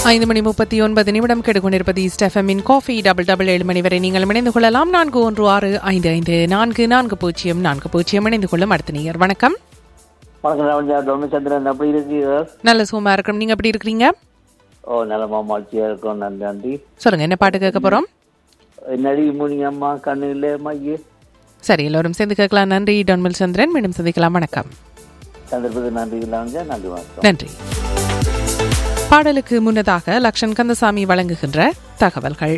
ஐந்து மணி முப்பத்தி ஒன்பது நிமிடம் கெடுக்கொண்டிருப்பது ஸ்டெஃபமின் காஃபி டபுள் டபுள் ஏழு மணி வரை நீங்கள் இணைந்து கொள்ளலாம் நான்கு ஒன்று ஆறு ஐந்து ஐந்து நான்கு நான்கு பூஜ்ஜியம் நான்கு பூஜ்ஜியம் இணைந்து கொள்ளும் அடுத்த நீர் வணக்கம் வணக்கம் ராமஜா டொமிச்சந்திரன் எப்படி இருக்கீங்க நல்ல சுகமா இருக்கிறோம் நீங்க எப்படி இருக்கிறீங்க ஓ நலமா மகிழ்ச்சியா இருக்கோம் நன்றி நன்றி சொல்லுங்க என்ன பாட்டு கேட்க போறோம் நடி முனி அம்மா கண்ணு இல்லை மையே சரி எல்லோரும் சேர்ந்து கேட்கலாம் நன்றி டொன்மல் சந்திரன் மீண்டும் சந்திக்கலாம் வணக்கம் சந்தர்ப்பத்துக்கு நன்றி ராமஜா நன்றி வணக்கம் நன்றி பாடலுக்கு முன்னதாக லக்ஷன் கந்தசாமி வழங்குகின்ற தகவல்கள்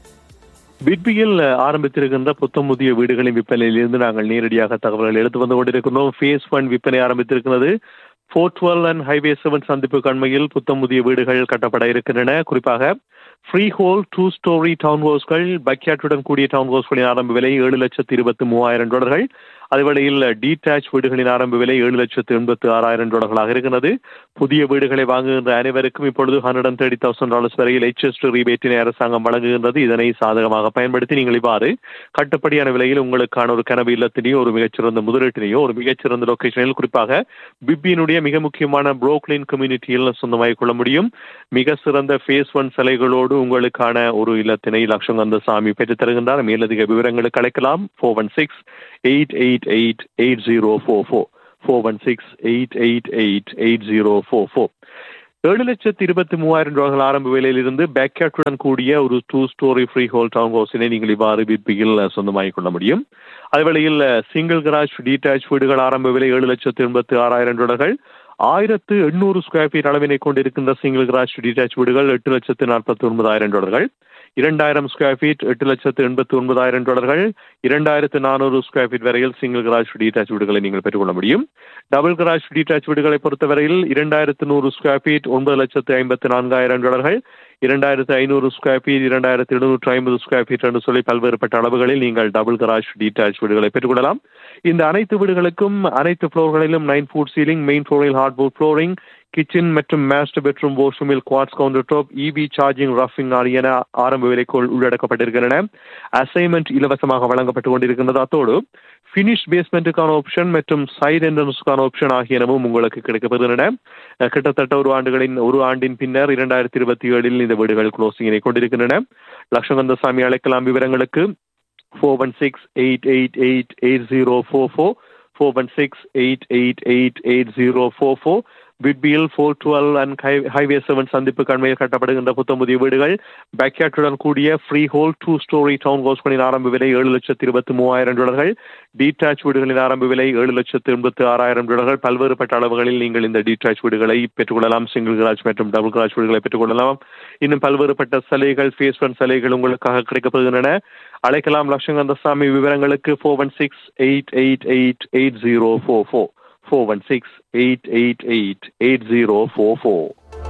பிட்பியில் ஆரம்பித்திருக்கின்ற புத்தம் புதிய வீடுகளின் விற்பனையிலிருந்து நாங்கள் நேரடியாக தகவல்கள் எடுத்து வந்து கொண்டிருக்கிறோம் ஃபேஸ் ஒன் விற்பனை ஆரம்பித்திருக்கிறது four twelve and highway seven சந்திப்பு கண்மையில் புத்தம் புதிய வீடுகள் கட்டப்பட இருக்கின்றன குறிப்பாக freehold two storey town ஹவுஸ்கள் பக்யாட்டுடன் கூடிய டவுன் ஹவுஸ்களின் ஆரம்ப விலை ஏழு லட்சத்து இருபத்தி மூவாயிரம் டாலர்கள் அதேவேளையில் டீடாச் வீடுகளின் ஆரம்ப விலை ஏழு லட்சத்து எண்பத்து ஆறாயிரம் டாலர்களாக இருக்கிறது புதிய வீடுகளை வாங்குகின்ற அனைவருக்கும் இப்பொழுது hundred and thirty thousand dollars வரையில் எச்எஸ்டி ரீபேட்டினை அரசாங்கம் வழங்குகின்றது இதனை சாதகமாக பயன்படுத்தி நீங்கள் இவ்வாறு கட்டுப்படியான விலையில் உங்களுக்கான ஒரு கனவு இல்லத்தினையோ ஒரு மிகச்சிறந்த முதலீட்டினையோ ஒரு மிகச்சிறந்த லொகேஷனில் குறிப்பாக பிப்பியினுடைய மிக முக்கியமான புரோக்லின் கம்யூனிட்டியில் சொந்தமாகிக் கொள்ள முடியும் மிக சிறந்த ஃபேஸ் ஒன் சிலைகளோடு உங்களுக்கான ஒரு இல்லத்தினை லட்சங்கந்த சாமி பெற்றுத் தருகின்றார் மேலதிக விவரங்களுக்கு அழைக்கலாம் four one six eight eight eight eight zero four four four one six eight eight eight eight zero four four ஏழு லட்சத்து இருபத்தி மூவாயிரம் ரூபாய்கள் ஆரம்ப விலையிலிருந்து பேக்கேட்டுடன் கூடிய ஒரு two storey freehold town ஹவுஸினை நீங்கள் இவ்வாறு விற்பியில் சொந்தமாகிக் கொள்ள முடியும் அதுவேளையில் சிங்கிள் கராஜ் டீடாச் வீடுகள் ஆரம்ப விலை ஏழு லட்சத்து எண்பத்தி ஆறாயிரம் டாலர்கள் ஆயிரத்து எண்ணூறு ஸ்கொயர் ஃபீட் அளவினை கொண்டிருக்கின்ற சிங்கிள் கிராஸ் டிடாச் வீடுகள் எட்டு லட்சத்து நாற்பத்தி ஒன்பதாயிரம் டாலர்கள் இரண்டாயிரம் ஸ்கொயர் ஃபீட் எட்டு லட்சத்து எண்பத்தி ஒன்பதாயிரம் டாலர்கள் இரண்டாயிரத்து நானூறு ஸ்கொயர் ஃபீட் வரையில் சிங்கிள் கிராஸ் டீடாச் வீடுகளை நீங்கள் பெற்றுக்கொள்ள முடியும் டபுள் கிராஸ் டீடாச் வீடுகளை பொறுத்தவரையில் இரண்டாயிரத்து நூறு ஸ்கொயர் ஃபீட் ஒன்பது லட்சத்து ஐம்பத்து நான்காயிரம் டாலர்கள் இரண்டாயிரத்து ஐநூறு ஸ்கொயர் ஃபீட் இரண்டாயிரத்து எழுநூற்று ஐம்பது ஸ்கொயர் ஃபீட் என்று சொல்லி பல்வேறுபட்ட அளவுகளில் நீங்கள் டபுள் கராஜ் டீடாச் வீடுகளை பெற்றுக்கொள்ளலாம் இந்த அனைத்து வீடுகளுக்கும் அனைத்து ஃப்ளோர்களிலும் நைன் ஃபுட் சீலிங் மெயின் ஃப்ளோரில் ஹார்ட்போர்ட் ஃப்ளோரிங் கிச்சன் மற்றும் மாஸ்டர் பெட்ரூம் வாஷ்ரூமில் quartz counter top EV charging ரஃபிங் ஆகியன ஆரம்ப விலைக்குள் உள்ளடக்கப்பட்டிருக்கின்றன அசைன்மெண்ட் இலவசமாக வழங்கப்பட்டு கொண்டிருக்கின்றது அத்தோடு ஃபினிஷ் பேஸ்மெண்ட்டுக்கான ஆப்ஷன் மற்றும் சைட் என்ட்ரன்ஸுக்கான ஆப்ஷன் ஆகியனவும் உங்களுக்கு கிடைக்கப்படுகின்றன கிட்டத்தட்ட ஒரு ஆண்டுகளின் ஒரு ஆண்டின் பின்னர் இரண்டாயிரத்தி இருபத்தி ஏழில் இந்த வீடுகள் க்ளோசிங்கினை கொண்டிருக்கின்றன லட்சகந்தசாமி அழைக்கலாம் விவரங்களுக்கு four one six eight eight eight eight zero four four four one six eight eight eight eight zero four four விட்பியில் four twelve and highway seven சந்திப்பு கண்மையில் கட்டப்படுகின்ற புத்தம் புதிய வீடுகள் பேக்யாட்டுடன் கூடிய freehold two storey town ஹவுஸ்களின் ஆரம்ப விலை ஏழு லட்சத்து இருபத்தி மூவாயிரம் டாலர்கள் டீடாச் வீடுகளின் ஆரம்ப விலை ஏழு லட்சத்து எண்பத்து ஆறாயிரம் டாலர்கள் பல்வேறுபட்ட அளவுகளில் நீங்கள் இந்த டீடாச் வீடுகளை பெற்றுக்கொள்ளலாம் சிங்கிள் கிராஜ் மற்றும் டபுள் கிராஜ் வீடுகளை பெற்றுக்கொள்ளலாம் இன்னும் பல்வேறுபட்ட சலுகைகள் ஃபேஸ் ஒன் சலுகைகள் உங்களுக்காக கிடைக்கப்படுகின்றன அழைக்கலாம் லட்சங்கந்தசாமி விவரங்களுக்கு four one six eight eight eight eight zero four four four one six eight eight eight eight zero four four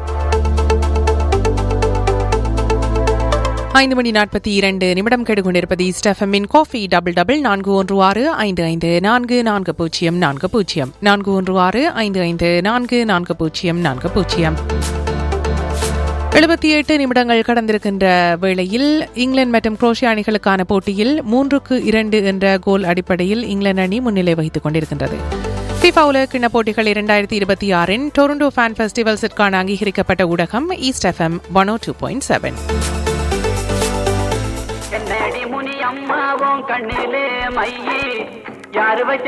ஐந்து மணி நாற்பத்தி இரண்டு நிமிடம் கெடுகொண்டிருப்பது ஸ்டெஃபமின் காஃபி டபுள் டபுள் நான்கு ஒன்று ஆறு ஐந்து ஐந்து நான்கு நான்கு பூஜ்ஜியம் நான்கு பூஜ்ஜியம் நான்கு ஒன்று ஆறு ஐந்து ஐந்து நான்கு நான்கு பூஜ்ஜியம் நான்கு பூஜ்ஜியம் எழுபத்தி எட்டு நிமிடங்கள் கடந்திருக்கின்ற வேளையில் இங்கிலாந்து மற்றும் குரோஷியா அணிகளுக்கான போட்டியில் மூன்றுக்கு இரண்டு என்ற கோல் அடிப்படையில் இங்கிலாந்து அணி முன்னிலை வகித்துக் கொண்டிருக்கின்றது ஃபிஃபா உலகக்கிண்ண போட்டிகள் இரண்டாயிரத்தி இருபத்தி ஆறின் டொரண்டோ ஃபேன் ஃபெஸ்டிவல்ஸிற்கான அங்கீகரிக்கப்பட்ட ஊடகம் east FM one O two point seven என்னடி முனி அம்மாவும் கண்ணிலே மையி யாரு வச்ச